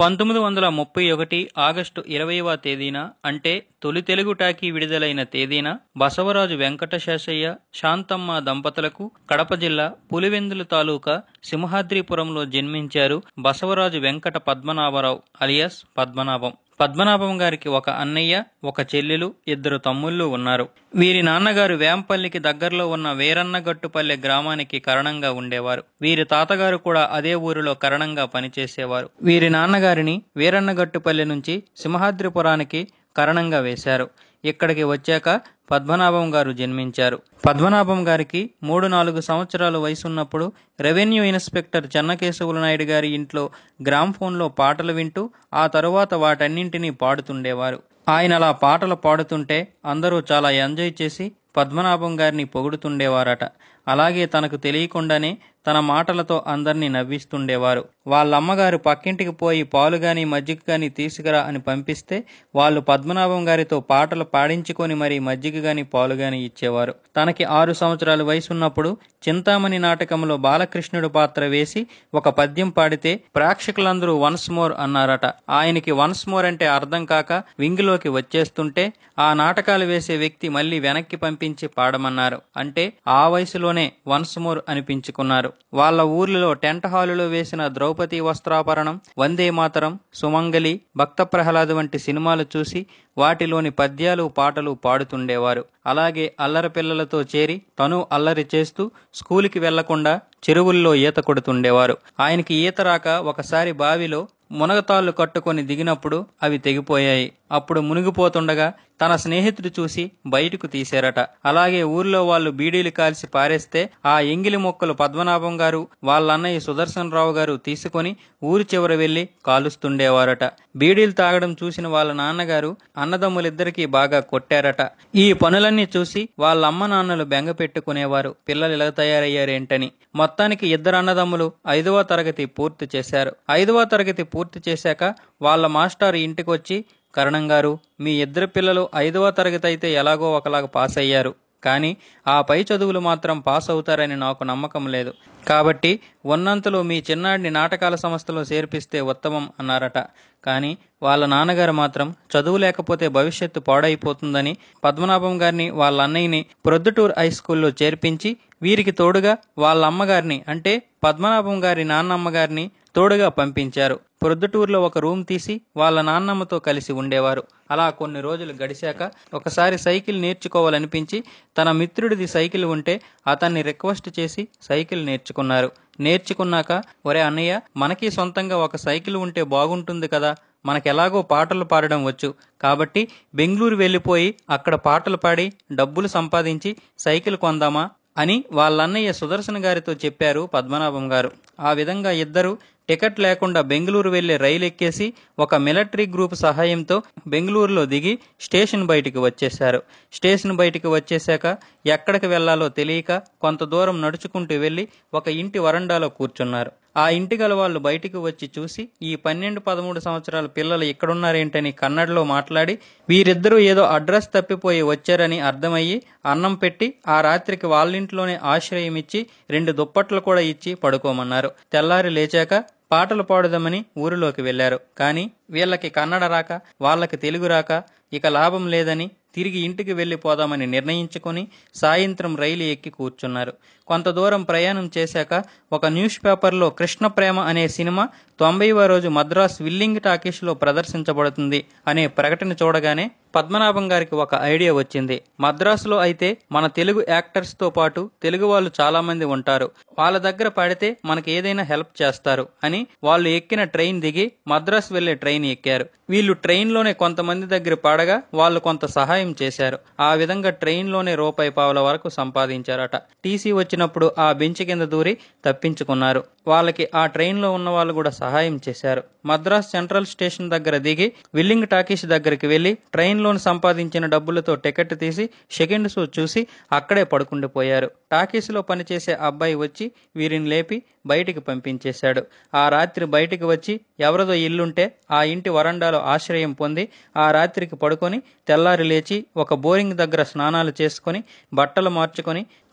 పంతొమ్మిది వందల ముప్పై ఒకటి ఆగస్టు ఇరవైవ తేదీన అంటే తొలి తెలుగు టాకీ విడుదలైన తేదీన బసవరాజు వెంకట శేషయ్య శాంతమ్మ దంపతులకు కడప జిల్లా పులివెందుల తాలూకా సింహాద్రిపురంలో జన్మించారు బసవరాజు వెంకట పద్మనాభరావు అలియాస్ పద్మనాభం పద్మనాభం గారికి ఒక అన్నయ్య ఒక చెల్లెలు ఇద్దరు తమ్ముళ్ళు ఉన్నారు వీరి నాన్నగారు వేంపల్లికి దగ్గరలో ఉన్న వీరన్నగట్టుపల్లె గ్రామానికి కరణంగా ఉండేవారు వీరి తాతగారు కూడా అదే ఊరిలో కరణంగా పనిచేసేవారు వీరి నాన్నగారిని వీరన్నగట్టుపల్లె నుంచి సింహాద్రిపురానికి కరణంగా వేశారు ఇక్కడికి వచ్చాక పద్మనాభం గారు జన్మించారు పద్మనాభం గారికి మూడు నాలుగు సంవత్సరాల వయసున్నప్పుడు రెవెన్యూ ఇన్స్పెక్టర్ చెన్నకేశవులు నాయుడు గారి ఇంట్లో గ్రామ్ఫోన్లో పాటలు వింటూ ఆ తరువాత వాటన్నింటినీ పాడుతుండేవారు ఆయన అలా పాటలు పాడుతుంటే అందరూ చాలా ఎంజాయ్ చేసి పద్మనాభం గారిని పొగుడుతుండేవారట అలాగే తనకు తెలియకుండానే తన మాటలతో అందరినీ నవ్విస్తుండేవారు వాళ్ళ అమ్మగారు పక్కింటికి పోయి పాలు గాని మజ్జిగ గాని తీసుకురా అని పంపిస్తే వాళ్ళు పద్మనాభం గారితో పాటలు పాడించుకొని మరి మజ్జిగ గాని పాలు గాని ఇచ్చేవారు తనకి ఆరు సంవత్సరాల వయసున్నప్పుడు చింతామణి నాటకంలో బాలకృష్ణుడు పాత్ర వేసి ఒక పద్యం పాడితే ప్రేక్షకులందరూ వన్స్ మోర్ అన్నారట ఆయనకి వన్స్ మోర్ అంటే అర్థం కాక వింగిలోకి వచ్చేస్తుంటే ఆ నాటకాలు వేసే వ్యక్తి మళ్ళీ వెనక్కి పంపించి పాడమన్నారు అంటే ఆ వయసులోనే వన్స్ మోర్ అనిపించుకున్నారు వాళ్ళ ఊర్లలో టెంట్ హాలులో వేసిన ద్రౌపది వస్త్రాభరణం వందే మాతరం సుమంగలి భక్త ప్రహ్లాద్ వంటి సినిమాలు చూసి వాటిలోని పద్యాలు పాటలు పాడుతుండేవారు అలాగే అల్లరి పిల్లలతో చేరి తను అల్లరి చేస్తూ స్కూలుకి వెళ్లకుండా చెరువుల్లో ఈత కొడుతుండేవారు ఆయనకి ఈత రాక ఒకసారి బావిలో మునగతాళ్ళు కట్టుకొని దిగినప్పుడు అవి తెగిపోయాయి అప్పుడు మునిగిపోతుండగా తన స్నేహితుడు చూసి బయటకు తీశారట అలాగే ఊర్లో వాళ్ళు బీడీలు కాల్చి పారేస్తే ఆ ఎంగిలి మొక్కలు పద్మనాభం గారు వాళ్ళ అన్నయ్య సుదర్శన్ రావు గారు తీసుకొని ఊరి చివర వెళ్లి కాలుస్తుండేవారట బీడీలు తాగడం చూసిన వాళ్ళ నాన్నగారు అన్నదమ్ములిద్దరికీ బాగా కొట్టారట ఈ పనులన్నీ చూసి వాళ్ళ అమ్మ నాన్నలు బెంగ పెట్టుకునేవారు పిల్లలు ఇలా తయారయ్యారేంటని మొత్తానికి ఇద్దరు అన్నదమ్ములు ఐదవ తరగతి పూర్తి చేశారు ఐదవ తరగతి పూర్తి చేశాక వాళ్ళ మాస్టర్ ఇంటికొచ్చి కరణం గారు మీ ఇద్దరు పిల్లలు ఐదవ తరగతి అయితే ఎలాగో ఒకలాగా పాస్ అయ్యారు కానీ ఆ పై చదువులు మాత్రం పాస్ అవుతారని నాకు నమ్మకం లేదు కాబట్టి ఉన్నంతలో మీ చిన్నాడిని నాటకాల సంస్థలో చేర్పిస్తే ఉత్తమం అన్నారట కానీ వాళ్ళ నాన్నగారు మాత్రం చదువు లేకపోతే భవిష్యత్తు పాడైపోతుందని పద్మనాభం గారిని వాళ్ళ అన్నయ్యని ప్రొద్దుటూరు హై స్కూల్లో చేర్పించి వీరికి తోడుగా వాళ్ళ అమ్మగారిని అంటే పద్మనాభం గారి నాన్నమ్మ గారిని తోడుగా పంపించారు ప్రొద్దుటూరులో ఒక రూమ్ తీసి వాళ్ళ నాన్నమ్మతో కలిసి ఉండేవారు అలా కొన్ని రోజులు గడిచాక ఒకసారి సైకిల్ నేర్చుకోవాలనిపించి తన మిత్రుడిది సైకిల్ ఉంటే అతన్ని రిక్వెస్ట్ చేసి సైకిల్ నేర్చుకున్నారు నేర్చుకున్నాక ఒరే అన్నయ్య మనకి సొంతంగా ఒక సైకిల్ ఉంటే బాగుంటుంది కదా మనకెలాగో పాటలు పాడడం వచ్చు కాబట్టి బెంగళూరు వెళ్ళిపోయి అక్కడ పాటలు పాడి డబ్బులు సంపాదించి సైకిల్ కొందామా అని వాళ్ళన్నయ్య సుదర్శన్ గారితో చెప్పారు పద్మనాభం గారు ఆ విధంగా ఇద్దరు టికెట్ లేకుండా బెంగళూరు వెళ్లే రైలు ఎక్కేసి ఒక మిలిటరీ గ్రూప్ సహాయంతో బెంగళూరులో దిగి స్టేషన్ బయటికి వచ్చేశారు స్టేషన్ బయటికి వచ్చేశాక ఎక్కడికి వెళ్లాలో తెలియక కొంత దూరం నడుచుకుంటూ వెళ్లి ఒక ఇంటి వరండాలో కూర్చున్నారు ఆ ఇంటి గల వాళ్ళు బయటికి వచ్చి చూసి ఈ పన్నెండు పదమూడు సంవత్సరాల పిల్లలు ఇక్కడున్నారేంటని కన్నడలో మాట్లాడి వీరిద్దరూ ఏదో అడ్రస్ తప్పిపోయి వచ్చారని అర్థమయ్యి అన్నం పెట్టి ఆ రాత్రికి వాళ్ళింట్లోనే ఆశ్రయం ఇచ్చి రెండు దుప్పట్లు కూడా ఇచ్చి పడుకోమన్నారు తెల్లారి లేచాక పాటలు పాడుదామని ఊరిలోకి వెళ్లారు కానీ వీళ్ళకి కన్నడ రాక వాళ్ళకి తెలుగు రాక ఇక లాభం లేదని తిరిగి ఇంటికి వెళ్ళిపోదామని నిర్ణయించుకొని సాయంత్రం రైలు ఎక్కి కూర్చున్నారు కొంత దూరం ప్రయాణం చేశాక ఒక న్యూస్ పేపర్లో కృష్ణ ప్రేమ అనే సినిమా తొంభైవ రోజు మద్రాస్ విల్లింగ్ టాకీస్లో ప్రదర్శించబడుతుంది అనే ప్రకటన చూడగానే పద్మనాభం గారికి ఒక ఐడియా వచ్చింది మద్రాసులో అయితే మన తెలుగు యాక్టర్స్ తో పాటు తెలుగు వాళ్ళు చాలా మంది ఉంటారు వాళ్ళ దగ్గర పడితే మనకి ఏదైనా హెల్ప్ చేస్తారు అని వాళ్ళు ఎక్కిన ట్రైన్ దిగి మద్రాస్ వెళ్లే ట్రైన్ ఎక్కారు వీళ్ళు ట్రైన్ లోనే కొంతమంది దగ్గర పడగా వాళ్ళు కొంత సహాయం చేశారు ఆ విధంగా ట్రైన్ లోనే రూపాయి పావుల వరకు సంపాదించారట టీసీ వచ్చినప్పుడు ఆ బెంచ్ కింద దూరి తప్పించుకున్నారు వాళ్ళకి ఆ ట్రైన్ లో ఉన్న వాళ్ళు కూడా సహాయం చేశారు మద్రాస్ సెంట్రల్ స్టేషన్ దగ్గర దిగి విల్లింగ్ టాకీస్ దగ్గరికి వెళ్లి ట్రైన్ లోన్ సంపాదించిన డబ్బులతో టికెట్ తీసి సెకండ్ షో చూసి అక్కడే పడుకుండిపోయారు టాకీస్ లో పనిచేసే అబ్బాయి వచ్చి వీరిని లేపి బయటికి పంపించేశాడు ఆ రాత్రి బయటికి వచ్చి ఎవరిదో ఇల్లుంటే ఆ ఇంటి వరండాలో ఆశ్రయం పొంది ఆ రాత్రికి పడుకొని తెల్లారి లేచి ఒక బోరింగ్ దగ్గర స్నానాలు చేసుకొని బట్టలు మార్చుకొని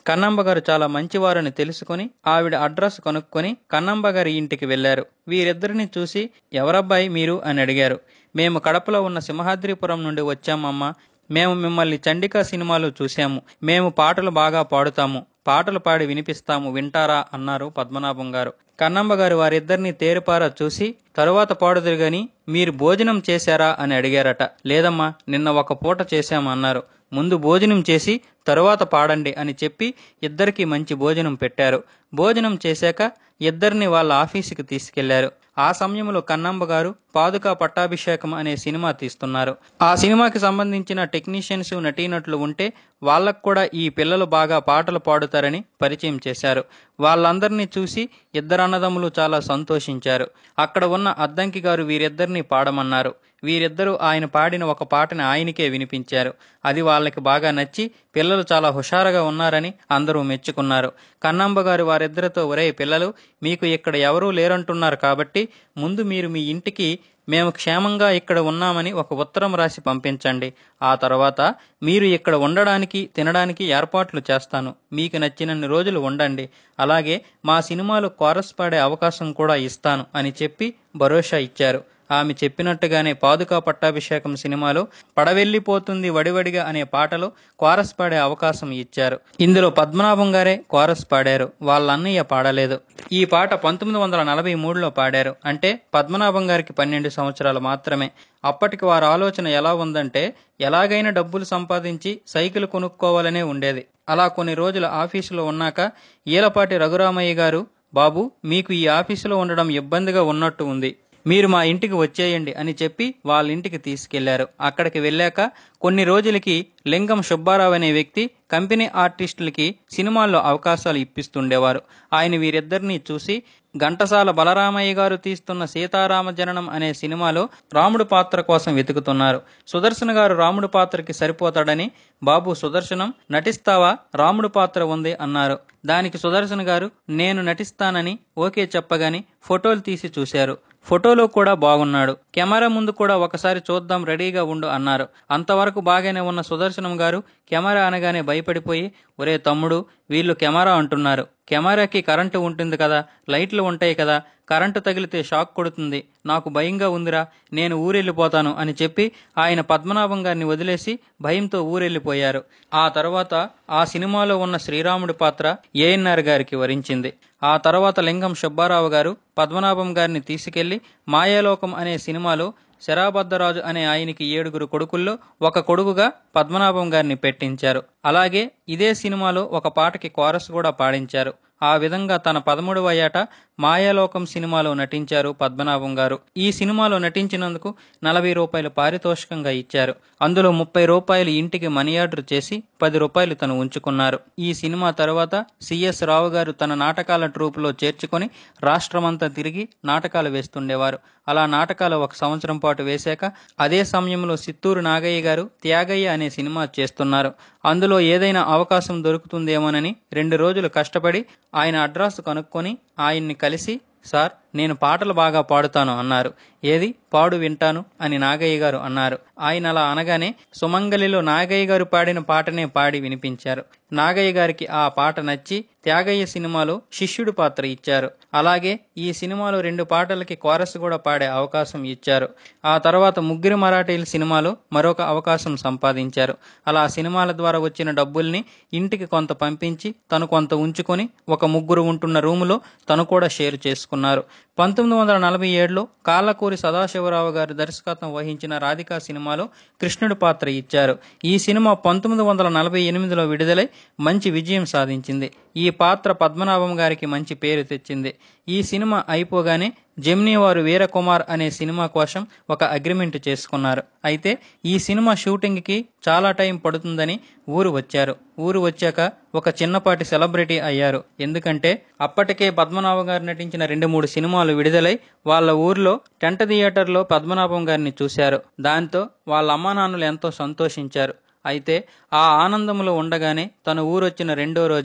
కన్నంబ గారు చాలా మంచివారని తెలుసుకొని ఆవిడ అడ్రస్ కనుక్కొని కన్నంబ గారి ఇంటికి వెళ్లారు వీరిద్దరిని చూసి ఎవరబ్బాయి మీరు అని అడిగారు మేము కడపలో ఉన్న సింహాద్రిపురం నుండి వచ్చామమ్మా మేము మిమ్మల్ని చండికా సినిమాలో చూశాము మేము పాటలు బాగా పాడుతాము పాటలు పాడి వినిపిస్తాము వింటారా అన్నారు పద్మనాభం గారు కన్నమ్మ గారు వారిద్దరిని తేరుపారా చూసి తరువాత పాడుదురు గాని మీరు భోజనం చేశారా అని అడిగారట లేదమ్మా నిన్న ఒక పూట చేశామన్నారు ముందు భోజనం చేసి తరువాత పాడండి అని చెప్పి ఇద్దరికి మంచి భోజనం పెట్టారు భోజనం చేశాక ఇద్దరిని వాళ్ళ ఆఫీసుకి తీసుకెళ్లారు ఆ సమయంలో కన్నంబ గారు పాదుకా పట్టాభిషేకం అనే సినిమా తీస్తున్నారు ఆ సినిమాకి సంబంధించిన టెక్నీషియన్స్ నటీనటులు ఉంటే వాళ్ళకు కూడా ఈ పిల్లలు బాగా పాటలు పాడుతారని పరిచయం చేశారు వాళ్ళందరినీ చూసి ఇద్దరు అన్నదమ్ములు చాలా సంతోషించారు అక్కడ ఉన్న అద్దంకి గారు వీరిద్దరిని పాడమన్నారు వీరిద్దరూ ఆయన పాడిన ఒక పాటని ఆయనకే వినిపించారు అది వాళ్ళకి బాగా నచ్చి పిల్లలు చాలా హుషారుగా ఉన్నారని అందరూ మెచ్చుకున్నారు కన్నంబ గారు వారిద్దరితో ఒరే పిల్లలు మీకు ఇక్కడ ఎవరూ లేరంటున్నారు కాబట్టి ముందు మీరు మీ ఇంటికి మేము క్షేమంగా ఇక్కడ ఉన్నామని ఒక ఉత్తరం రాసి పంపించండి ఆ తర్వాత మీరు ఇక్కడ ఉండడానికి తినడానికి ఏర్పాట్లు చేస్తాను మీకు నచ్చినన్ని రోజులు ఉండండి అలాగే మా సినిమాలు కోరస్ పాడే అవకాశం కూడా ఇస్తాను అని చెప్పి భరోసా ఇచ్చారు ఆమె చెప్పినట్టుగానే పాదుకా పట్టాభిషేకం సినిమాలో పడవెళ్ళిపోతుంది వడివడిగా అనే పాటలో కోరస్ పాడే అవకాశం ఇచ్చారు ఇందులో పద్మనాభం గారే కోరస్ పాడారు వాళ్ళ అన్నయ్య పాడలేదు ఈ పాట పంతొమ్మిది వందల నలభై మూడులో పాడారు అంటే పద్మనాభం గారికి పన్నెండు సంవత్సరాలు మాత్రమే అప్పటికి వారి ఆలోచన ఎలా ఉందంటే ఎలాగైనా డబ్బులు సంపాదించి సైకిల్ కొనుక్కోవాలనే ఉండేది అలా కొన్ని రోజులు ఆఫీసులో ఉన్నాక ఈలపాటి రఘురామయ్య గారు బాబు మీకు ఈ ఆఫీసులో ఉండడం ఇబ్బందిగా ఉన్నట్టు ఉంది మీరు మా ఇంటికి వచ్చేయండి అని చెప్పి వాళ్ళ ఇంటికి తీసుకెళ్లారు అక్కడికి వెళ్ళాక కొన్ని రోజులకి లింగం సుబ్బారావు అనే వ్యక్తి కంపెనీ ఆర్టిస్టులకి సినిమాల్లో అవకాశాలు ఇప్పిస్తుండేవారు ఆయన వీరిద్దరిని చూసి ఘంటసాల బలరామయ్య గారు తీస్తున్న సీతారామ జననం అనే సినిమాలో రాముడు పాత్ర కోసం వెతుకుతున్నారు సుదర్శన్ గారు రాముడు పాత్రకి సరిపోతాడని బాబు సుదర్శనం నటిస్తావా రాముడు పాత్ర ఉంది అన్నారు దానికి సుదర్శన్ గారు నేను నటిస్తానని ఓకే చెప్పగాని ఫోటోలు తీసి చూశారు ఫోటోలో కూడా బాగున్నాడు కెమెరా ముందు కూడా ఒకసారి చూద్దాం రెడీగా ఉండు అన్నారు అంతవరకు బాగానే ఉన్న సుదర్శనం గారు కెమెరా అనగానే భయపడిపోయి ఒరే తమ్ముడు వీళ్ళు కెమెరా అంటున్నారు కెమెరాకి కరెంటు ఉంటుంది కదా లైట్లు ఉంటాయి కదా కరెంటు తగిలితే షాక్ కొడుతుంది నాకు భయంగా ఉందిరా నేను ఊరెళ్ళిపోతాను అని చెప్పి ఆయన పద్మనాభం గారిని వదిలేసి భయంతో ఊరెళ్ళిపోయారు ఆ తర్వాత ఆ సినిమాలో ఉన్న శ్రీరాముడి పాత్ర ఏఎన్ఆర్ గారికి వరించింది ఆ తర్వాత లింగం సుబ్బారావు గారు పద్మనాభం గారిని తీసుకెళ్లి మాయాలోకం అనే సినిమాలో శరాబద్దరాజు అనే ఆయనకి ఏడుగురు కొడుకుల్లో ఒక కొడుకుగా పద్మనాభం గారిని పెట్టించారు అలాగే ఇదే సినిమాలో ఒక పాటకి కోరస్ కూడా పాడించారు ఆ విధంగా తన పదమూడవ ఏట మాయాలోకం సినిమాలో నటించారు పద్మనాభం గారు ఈ సినిమాలో నటించినందుకు నలభై రూపాయలు పారితోషికంగా ఇచ్చారు అందులో ముప్పై రూపాయలు ఇంటికి మనీ ఆర్డర్ చేసి పది రూపాయలు తను ఉంచుకున్నారు ఈ సినిమా తర్వాత సిఎస్ రావు గారు తన నాటకాల ట్రూపులో చేర్చుకొని రాష్ట్రమంతా తిరిగి నాటకాలు వేస్తుండేవారు అలా నాటకాలు ఒక సంవత్సరం పాటు వేశాక అదే సమయంలో సిత్తూరు నాగయ్య గారు త్యాగయ్య అనే సినిమా చేస్తున్నారు అందులో ఏదైనా అవకాశం దొరుకుతుందేమోనని రెండు రోజులు కష్టపడి ఆయన అడ్రస్ కనుక్కొని ఆయన్ని కలిసి సార్ నేను పాటలు బాగా పాడుతాను అన్నారు ఏది పాడు వింటాను అని నాగయ్య గారు అన్నారు ఆయన అలా అనగానే సుమంగలిలో నాగయ్య గారు పాడిన పాటనే పాడి వినిపించారు నాగయ్య గారికి ఆ పాట నచ్చి త్యాగయ్య సినిమాలో శిష్యుడు పాత్ర ఇచ్చారు అలాగే ఈ సినిమాలో రెండు పాటలకి కోరస్ కూడా పాడే అవకాశం ఇచ్చారు ఆ తర్వాత ముగ్గురు మరాఠీల సినిమాలో మరొక అవకాశం సంపాదించారు అలా సినిమాల ద్వారా వచ్చిన డబ్బుల్ని ఇంటికి కొంత పంపించి తను కొంత ఉంచుకొని ఒక ముగ్గురు ఉంటున్న రూములో తను కూడా షేర్ చేసుకున్నారు పంతొమ్మిది వందల నలభై ఏడులో కాళ్ళకూరి సదాశివరావు గారి దర్శకత్వం వహించిన రాధికా సినిమాలో కృష్ణుడి పాత్ర ఇచ్చారు ఈ సినిమా పంతొమ్మిది వందల నలభై ఎనిమిదిలో విడుదలై మంచి విజయం సాధించింది ఈ పాత్ర పద్మనాభం గారికి మంచి పేరు తెచ్చింది ఈ సినిమా అయిపోగానే జెమినీ వారు వీరకుమార్ అనే సినిమా కోసం ఒక అగ్రిమెంట్ చేసుకున్నారు అయితే ఈ సినిమా షూటింగ్కి చాలా టైం పడుతుందని ఊరు వచ్చారు ఊరు వచ్చాక ఒక చిన్నపాటి సెలబ్రిటీ అయ్యారు ఎందుకంటే అప్పటికే పద్మనాభం గారు నటించిన రెండు మూడు సినిమాలు విడుదలై వాళ్ళ ఊర్లో టెంట్ థియేటర్లో పద్మనాభం గారిని చూశారు దాంతో వాళ్ళ అమ్మా నాన్నలు ఎంతో సంతోషించారు అయితే ఆ ఆనందంలో ఉండగానే తన ఊరొచ్చిన రెండో రోజే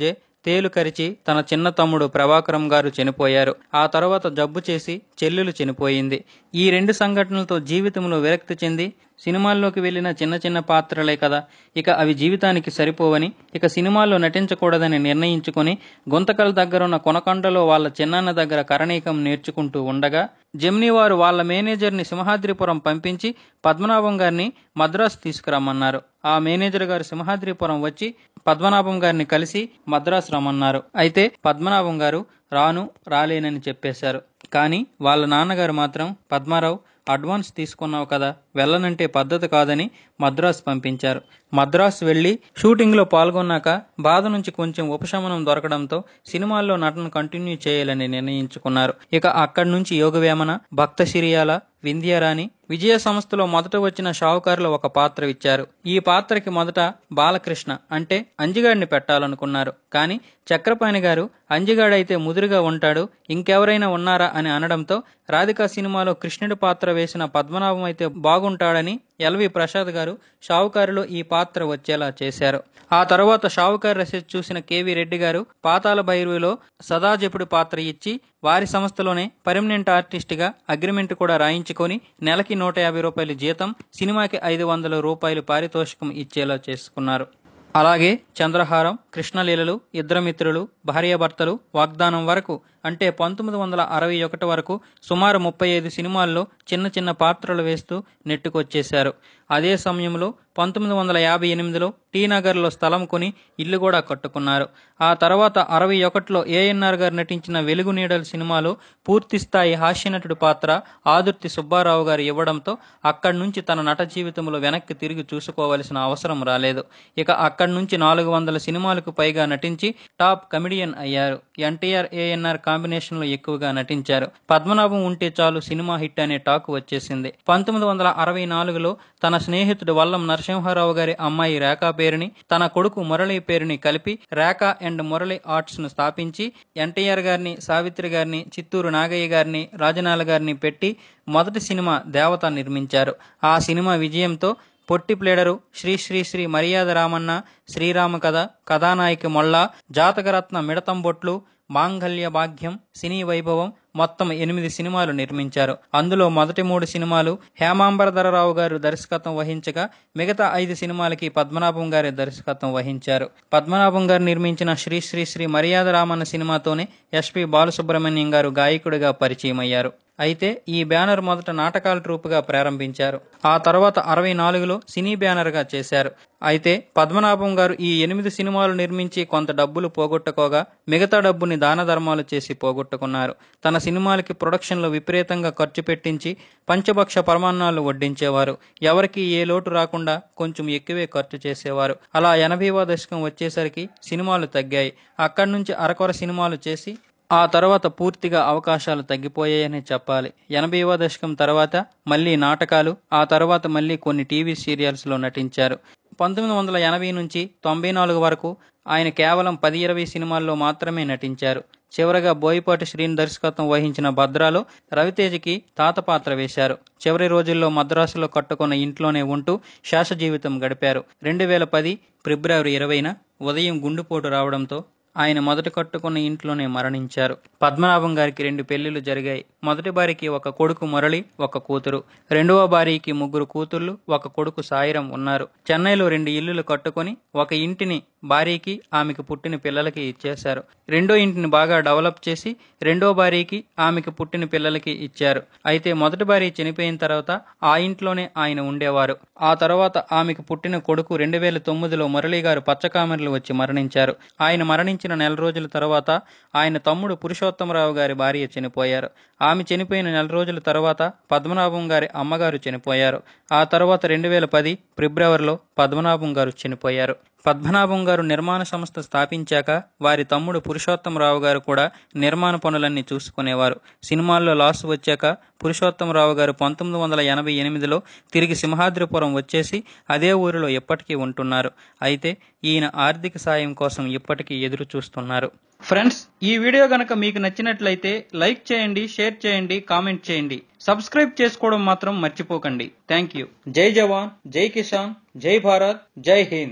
తేలు కరిచి తన చిన్న తమ్ముడు ప్రభాకరం గారు చనిపోయారు ఆ తర్వాత జబ్బు చేసి చెల్లెలు చనిపోయింది ఈ రెండు సంఘటనలతో జీవితంలో విరక్తి చెంది సినిమాల్లోకి వెళ్ళిన చిన్న చిన్న పాత్రలే కదా ఇక అవి జీవితానికి సరిపోవని ఇక సినిమాల్లో నటించకూడదని నిర్ణయించుకొని గుంతకల్ దగ్గరున్న కొనకొండలో వాళ్ళ చిన్నాన్న దగ్గర కరణీకం నేర్చుకుంటూ ఉండగా జెమిని వారు వాళ్ళ మేనేజర్ని సింహాద్రిపురం పంపించి పద్మనాభం గారిని మద్రాసు తీసుకురమ్మన్నారు ఆ మేనేజర్ గారు సింహాద్రిపురం వచ్చి పద్మనాభం గారిని కలిసి మద్రాసు రమ్మన్నారు అయితే పద్మనాభం గారు రాను రాలేనని చెప్పేశారు కానీ వాళ్ళ నాన్నగారు మాత్రం పద్మారావు అడ్వాన్స్ తీసుకున్నావు కదా వెళ్ళనంటే పద్ధతి కాదని మద్రాసు పంపించారు మద్రాసు వెళ్లి షూటింగ్లో పాల్గొన్నాక బాధ నుంచి కొంచెం ఉపశమనం దొరకడంతో సినిమాల్లో నటన కంటిన్యూ చేయాలని నిర్ణయించుకున్నారు ఇక అక్కడి నుంచి యోగవేమన భక్త సిరియాల వింధ్యారాణి విజయ సంస్థలో మొదట వచ్చిన షావుకారులు ఒక పాత్ర ఇచ్చారు ఈ పాత్రకి మొదట బాలకృష్ణ అంటే అంజిగాడిని పెట్టాలనుకున్నారు కానీ చక్రపాణి గారు అంజిగాడైతే ముదురుగా ఉంటాడు ఇంకెవరైనా ఉన్నారా అని అనడంతో రాధికా సినిమాలో కృష్ణుడి పాత్ర వేసిన పద్మనాభం అయితే బాగుంటాడని ఎల్వి ప్రసాద్ గారు షావుకారులో ఈ పాత్ర వచ్చేలా చేశారు ఆ తర్వాత షావుకారు రసెస్ చూసిన కేవి రెడ్డి గారు పాతాల భైరవిలో సదాజపుడి పాత్ర ఇచ్చి వారి సంస్థలోనే పర్మనెంట్ ఆర్టిస్ట్గా అగ్రిమెంట్ కూడా రాయించుకొని నెలకి నూట యాభై రూపాయల జీతం సినిమాకి ఐదు వందల రూపాయలు పారితోషికం ఇచ్చేలా చేసుకున్నారు అలాగే చంద్రహారం కృష్ణలీలలు ఇద్దరమిత్రులు భార్యాభర్తలు వాగ్దానం వరకు అంటే పంతొమ్మిది వందల అరవై ఒకటి వరకు సుమారు ముప్పై ఐదు సినిమాల్లో చిన్న చిన్న పాత్రలు వేస్తూ నెట్టుకొచ్చేశారు అదే సమయంలో పంతొమ్మిది వందల యాభై ఎనిమిదిలో టీ నగర్లో స్థలం కొని ఇల్లు కూడా కట్టుకున్నారు ఆ తర్వాత అరవై ఒకటిలో ఏఎన్ఆర్ గారు నటించిన వెలుగు నీడల సినిమాలో పూర్తి స్థాయి హాస్యనటుడి పాత్ర ఆదుర్తి సుబ్బారావు గారు ఇవ్వడంతో అక్కడి నుంచి తన నట జీవితంలో వెనక్కి తిరిగి చూసుకోవలసిన అవసరం రాలేదు ఇక అక్కడి నుంచి నాలుగు వందల సినిమాలకు పైగా నటించి టాప్ కమిడియన్ అయ్యారు ఎన్టీఆర్ ఏఎన్ఆర్ కాంబినేషన్లో ఎక్కువగా నటించారు పద్మనాభం ఉంటే చాలు సినిమా హిట్ అనే టాక్ వచ్చేసింది పంతొమ్మిది వందల అరవై నాలుగులో తన స్నేహితుడు వల్లం నరసింహారావు గారి అమ్మాయి రేఖా పేరుని తన కొడుకు మురళి పేరుని కలిపి రేఖా అండ్ మురళి ఆర్ట్స్ ను స్థాపించి ఎన్టీఆర్ గారిని సావిత్రి గారిని చిత్తూరు నాగయ్య గారిని రాజనాల గారిని పెట్టి మొదటి సినిమా దేవత నిర్మించారు ఆ సినిమా విజయంతో పొట్టి ప్లేడరు శ్రీ శ్రీ శ్రీ మర్యాద రామన్న శ్రీరామ కథ కథానాయకి మొల్ల జాతకరత్న మిడతంబొట్లు మాంగల్య భాగ్యం సినీ వైభవం మొత్తం ఎనిమిది సినిమాలు నిర్మించారు అందులో మొదటి మూడు సినిమాలు హేమాంబరధరరావు గారు దర్శకత్వం వహించగా మిగతా ఐదు సినిమాలకి పద్మనాభం గారి దర్శకత్వం వహించారు పద్మనాభం గారు నిర్మించిన శ్రీ శ్రీ శ్రీ మర్యాద రామన్న సినిమాతోనే ఎస్పి బాలసుబ్రహ్మణ్యం గారు గాయకుడిగా పరిచయం అయ్యారు అయితే ఈ బ్యానర్ మొదట నాటకాల ట్రూపుగా ప్రారంభించారు ఆ తర్వాత అరవై నాలుగులో సినీ బ్యానర్గా చేశారు అయితే పద్మనాభం గారు ఈ ఎనిమిది సినిమాలు నిర్మించి కొంత డబ్బులు పోగొట్టుకోగా మిగతా డబ్బుని దాన ధర్మాలు చేసి పోగొట్టుకున్నారు తన సినిమాలకి ప్రొడక్షన్లో విపరీతంగా ఖర్చు పెట్టించి పంచభక్ష పరమాన్నాలు వడ్డించేవారు ఎవరికి ఏ లోటు రాకుండా కొంచెం ఎక్కువే ఖర్చు చేసేవారు అలా ఎనభైవ దశకం వచ్చేసరికి సినిమాలు తగ్గాయి అక్కడి నుంచి అరకొర సినిమాలు చేసి ఆ తర్వాత పూర్తిగా అవకాశాలు తగ్గిపోయాయని చెప్పాలి ఎనభైవ దశకం తర్వాత మళ్ళీ నాటకాలు ఆ తర్వాత మళ్ళీ కొన్ని టీవీ సీరియల్స్లో నటించారు పంతొమ్మిది వందల ఎనభై నుంచి తొంభై నాలుగు వరకు ఆయన కేవలం పది ఇరవై సినిమాల్లో మాత్రమే నటించారు చివరగా బోయపాటి శ్రీని దర్శకత్వం వహించిన భద్రాలో రవితేజకి తాత పాత్ర వేశారు చివరి రోజుల్లో మద్రాసులో కట్టుకున్న ఇంట్లోనే ఉంటూ శాస జీవితం గడిపారు రెండు వేల పది ఫిబ్రవరి ఇరవైన ఉదయం గుండెపోటు రావడంతో ఆయన మొదట కట్టుకున్న ఇంట్లోనే మరణించారు పద్మనాభం గారికి రెండు పెళ్లిళ్లు జరిగాయి మొదటి భార్యకి ఒక కొడుకు మురళి ఒక కూతురు రెండవ భార్యకి ముగ్గురు కూతుర్లు ఒక కొడుకు సాయిరం ఉన్నారు చెన్నైలో రెండు ఇల్లులు కట్టుకొని ఒక ఇంటిని భార్యకి ఆమెకు పుట్టిన పిల్లలకి ఇచ్చేశారు రెండో ఇంటిని బాగా డెవలప్ చేసి రెండో భార్యకి ఆమెకు పుట్టిన పిల్లలకి ఇచ్చారు అయితే మొదటి భార్య చనిపోయిన తర్వాత ఆ ఇంట్లోనే ఆయన ఉండేవారు ఆ తర్వాత ఆమెకు పుట్టిన కొడుకు రెండు వేల తొమ్మిదిలో మురళి గారు పచ్చకామెరలు వచ్చి మరణించారు ఆయన మరణించిన నెల రోజుల తర్వాత ఆయన తమ్ముడు పురుషోత్తమరావు గారి భార్య చనిపోయారు ఆమె చనిపోయిన నెల రోజుల తర్వాత పద్మనాభం గారి అమ్మగారు చనిపోయారు ఆ తర్వాత రెండు వేల పది ఫిబ్రవరిలో పద్మనాభం గారు చనిపోయారు పద్మనాభం గారు నిర్మాణ సంస్థ స్థాపించాక వారి తమ్ముడు పురుషోత్తమరావు గారు కూడా నిర్మాణ పనులన్నీ చూసుకునేవారు సినిమాల్లో లాస్ వచ్చాక పురుషోత్తమరావు గారు పంతొమ్మిది వందల ఎనభై ఎనిమిదిలో తిరిగి సింహాద్రిపురం వచ్చేసి అదే ఊరిలో ఎప్పటికీ ఉంటున్నారు అయితే ఈయన ఆర్థిక సాయం కోసం ఇప్పటికీ ఎదురు చూస్తున్నారు ఫ్రెండ్స్ ఈ వీడియో గనక మీకు నచ్చినట్లయితే లైక్ చేయండి షేర్ చేయండి కామెంట్ చేయండి సబ్స్క్రైబ్ చేసుకోవడం మాత్రం మర్చిపోకండి థ్యాంక్ యూ జై జవాన్ జై కిసాన్ జై భారత్ జై Hind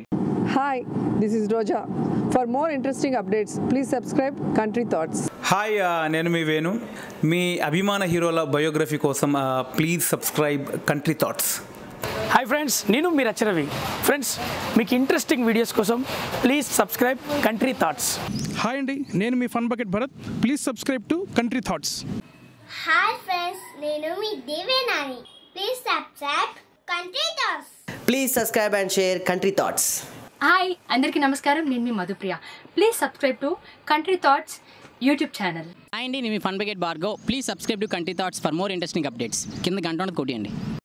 Hi, this is Roja. For more interesting updates, please subscribe Country Thoughts. Hi ఆ, నేను మీ వేణు మీ అభిమాన హీరోల బయోగ్రఫీ కోసం ఆ, please subscribe country thoughts hi friends నేను మీ రచరవి ఫ్రెండ్స్ మీకు ఇంట్రెస్టింగ్ వీడియోస్ కోసం please subscribe country thoughts hi అండి నేను మీ fun bucket Bharath please subscribe to country thoughts hi friends నేను మీ దేవేనాని please subscribe country thoughts Please subscribe and share Country Thoughts. Hi అందరికీ నమస్కారం నేను మీ Madhupriya please subscribe to country thoughts YouTube channel hi అండి నేను మీ fun bucket Bhargav please subscribe to country thoughts for more interesting updates కింద గంట ఉన్నది కొట్టియండి